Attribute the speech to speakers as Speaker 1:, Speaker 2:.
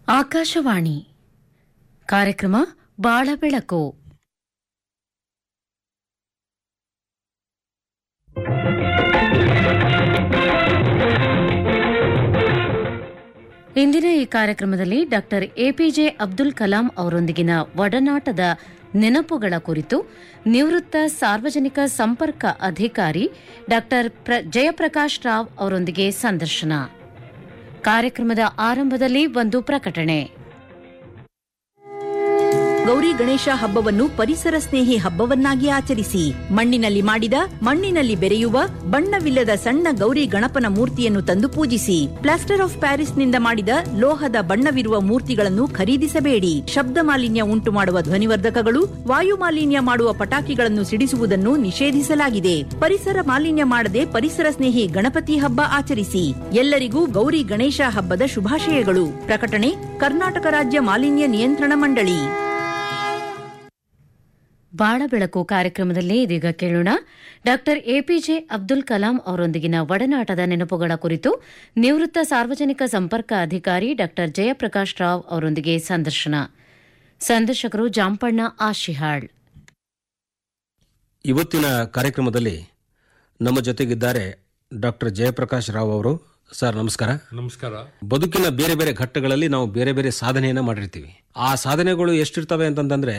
Speaker 1: ಆಕಾಶವಾಣಿ ಕಾರ್ಯಕ್ರಮ ಬಾಳ ಬೆಳಕು ಇಂದಿನ ಈ ಕಾರ್ಯಕ್ರಮದಲ್ಲಿ ಡಾಕ್ಟರ್ ಎಪಿಜೆ ಅಬ್ದುಲ್ ಕಲಾಂ ಅವರೊಂದಿಗಿನ ಒಡನಾಟದ ನೆನಪುಗಳ ಕುರಿತು ನಿವೃತ್ತ ಸಾರ್ವಜನಿಕ ಸಂಪರ್ಕ ಅಧಿಕಾರಿ ಡಾಕ್ಟರ್ ಜಯಪ್ರಕಾಶ್ ರಾವ್ ಅವರೊಂದಿಗೆ ಸಂದರ್ಶನ ಕಾರ್ಯಕ್ರಮದ ಆರಂಭದಲ್ಲಿ ಒಂದು ಪ್ರಕಟಣೆ
Speaker 2: ಗೌರಿ ಗಣೇಶ ಹಬ್ಬವನ್ನು ಪರಿಸರ ಸ್ನೇಹಿ ಹಬ್ಬವನ್ನಾಗಿ ಆಚರಿಸಿ ಮಣ್ಣಿನಲ್ಲಿ ಮಾಡಿದ ಮಣ್ಣಿನಲ್ಲಿ ಬೆರೆಯುವ ಬಣ್ಣವಿಲ್ಲದ ಸಣ್ಣ ಗೌರಿ ಗಣಪನ ಮೂರ್ತಿಯನ್ನು ತಂದು ಪೂಜಿಸಿ ಪ್ಲಾಸ್ಟರ್ ಆಫ್ ಪ್ಯಾರಿಸ್ನಿಂದ ಮಾಡಿದ ಲೋಹದ ಬಣ್ಣವಿರುವ ಮೂರ್ತಿಗಳನ್ನು ಖರೀದಿಸಬೇಡಿ ಶಬ್ದ ಮಾಲಿನ್ಯ ಉಂಟು ಮಾಡುವ ಧ್ವನಿವರ್ಧಕಗಳು ವಾಯು ಮಾಲಿನ್ಯ ಮಾಡುವ ಪಟಾಕಿಗಳನ್ನು ಸಿಡಿಸುವುದನ್ನು ನಿಷೇಧಿಸಲಾಗಿದೆ ಪರಿಸರ ಮಾಲಿನ್ಯ ಮಾಡದೆ ಪರಿಸರ ಸ್ನೇಹಿ ಗಣಪತಿ ಹಬ್ಬ ಆಚರಿಸಿ ಎಲ್ಲರಿಗೂ ಗೌರಿ ಗಣೇಶ ಹಬ್ಬದ ಶುಭಾಶಯಗಳು ಪ್ರಕಟಣೆ ಕರ್ನಾಟಕ ರಾಜ್ಯ ಮಾಲಿನ್ಯ ನಿಯಂತ್ರಣ ಮಂಡಳಿ
Speaker 1: ಬಾಳ ಬೆಳಕು ಕಾರ್ಯಕ್ರಮದಲ್ಲಿ ಇದೀಗ ಕೇಳೋಣ ಡಾಕ್ಟರ್ ಎಪಿಜೆ ಅಬ್ದುಲ್ ಕಲಾಂ ಅವರೊಂದಿಗಿನ ಒಡನಾಟದ ನೆನಪುಗಳ ಕುರಿತು ನಿವೃತ್ತ ಸಾರ್ವಜನಿಕ ಸಂಪರ್ಕ ಅಧಿಕಾರಿ ಡಾಕ್ಟರ್ ಜಯಪ್ರಕಾಶ್ ರಾವ್ ಅವರೊಂದಿಗೆ ಸಂದರ್ಶನ ಸಂದರ್ಶಕರು ಜಾಂಪಣ್ಣ ಆಶಿಹಾಳ್
Speaker 3: ಇವತ್ತಿನ ಕಾರ್ಯಕ್ರಮದಲ್ಲಿ ನಮ್ಮ ಜೊತೆಗಿದ್ದಾರೆ ಡಾಕ್ಟರ್ ಜಯಪ್ರಕಾಶ್ ರಾವ್ ಅವರು ಸರ್ ನಮಸ್ಕಾರ
Speaker 4: ನಮಸ್ಕಾರ
Speaker 3: ಬದುಕಿನ ಬೇರೆ ಬೇರೆ ಘಟ್ಟಗಳಲ್ಲಿ ನಾವು ಬೇರೆ ಬೇರೆ ಸಾಧನೆಯನ್ನ ಮಾಡಿರ್ತೀವಿ ಆ ಸಾಧನೆಗಳು ಎಷ್ಟಿರ್ತವೆ ಅಂತಂದ್ರೆ